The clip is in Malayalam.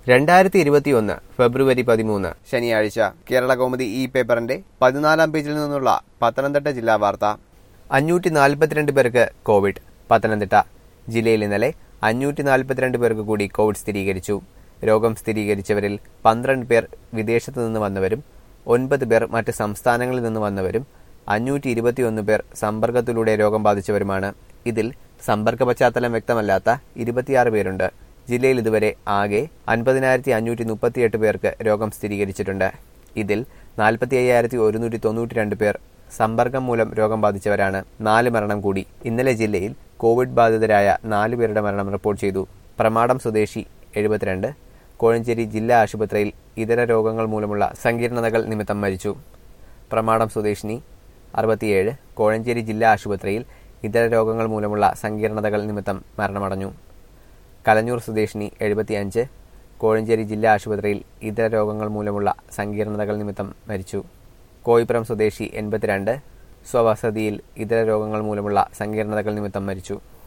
രണ്ടായിരത്തി ഇരുപത്തിയൊന്ന് ഫെബ്രുവരി പതിമൂന്ന് ശനിയാഴ്ച കേരള കൗമുദി ഈ പേപ്പറിന്റെ പതിനാലാം പേജിൽ നിന്നുള്ള പത്തനംതിട്ട ജില്ലാ വാർത്ത അഞ്ഞൂറ്റി നാൽപ്പത്തിരണ്ട് പേർക്ക് കോവിഡ് പത്തനംതിട്ട ജില്ലയിൽ ഇന്നലെ അഞ്ഞൂറ്റി നാൽപ്പത്തിരണ്ട് പേർക്ക് കൂടി കോവിഡ് സ്ഥിരീകരിച്ചു രോഗം സ്ഥിരീകരിച്ചവരിൽ പന്ത്രണ്ട് പേർ വിദേശത്തു നിന്ന് വന്നവരും ഒൻപത് പേർ മറ്റ് സംസ്ഥാനങ്ങളിൽ നിന്ന് വന്നവരും അഞ്ഞൂറ്റി ഇരുപത്തിയൊന്ന് പേർ സമ്പർക്കത്തിലൂടെ രോഗം ബാധിച്ചവരുമാണ് ഇതിൽ സമ്പർക്ക പശ്ചാത്തലം വ്യക്തമല്ലാത്ത ഇരുപത്തിയാറ് പേരുണ്ട് ജില്ലയിൽ ഇതുവരെ ആകെ അൻപതിനായിരത്തി അഞ്ഞൂറ്റി മുപ്പത്തിയെട്ട് പേർക്ക് രോഗം സ്ഥിരീകരിച്ചിട്ടുണ്ട് ഇതിൽ നാൽപ്പത്തി അയ്യായിരത്തി ഒരുന്നൂറ്റി തൊണ്ണൂറ്റി രണ്ട് പേർ സമ്പർക്കം മൂലം രോഗം ബാധിച്ചവരാണ് നാല് മരണം കൂടി ഇന്നലെ ജില്ലയിൽ കോവിഡ് ബാധിതരായ നാല് പേരുടെ മരണം റിപ്പോർട്ട് ചെയ്തു പ്രമാടം സ്വദേശി എഴുപത്തിരണ്ട് കോഴഞ്ചേരി ജില്ലാ ആശുപത്രിയിൽ ഇതര രോഗങ്ങൾ മൂലമുള്ള സങ്കീർണതകൾ നിമിത്തം മരിച്ചു പ്രമാടം സ്വദേശിനി അറുപത്തിയേഴ് കോഴഞ്ചേരി ജില്ലാ ആശുപത്രിയിൽ ഇതര രോഗങ്ങൾ മൂലമുള്ള സങ്കീർണതകൾ നിമിത്തം മരണമടഞ്ഞു കലഞ്ഞൂർ സ്വദേശിനി എഴുപത്തിയഞ്ച് കോഴഞ്ചേരി ജില്ലാ ആശുപത്രിയിൽ ഇതര രോഗങ്ങൾ മൂലമുള്ള സങ്കീർണതകൾ നിമിത്തം മരിച്ചു കോയിപ്പുറം സ്വദേശി എൺപത്തിരണ്ട് സ്വവസതിയിൽ ഇതര രോഗങ്ങൾ മൂലമുള്ള സങ്കീർണതകൾ നിമിത്തം മരിച്ചു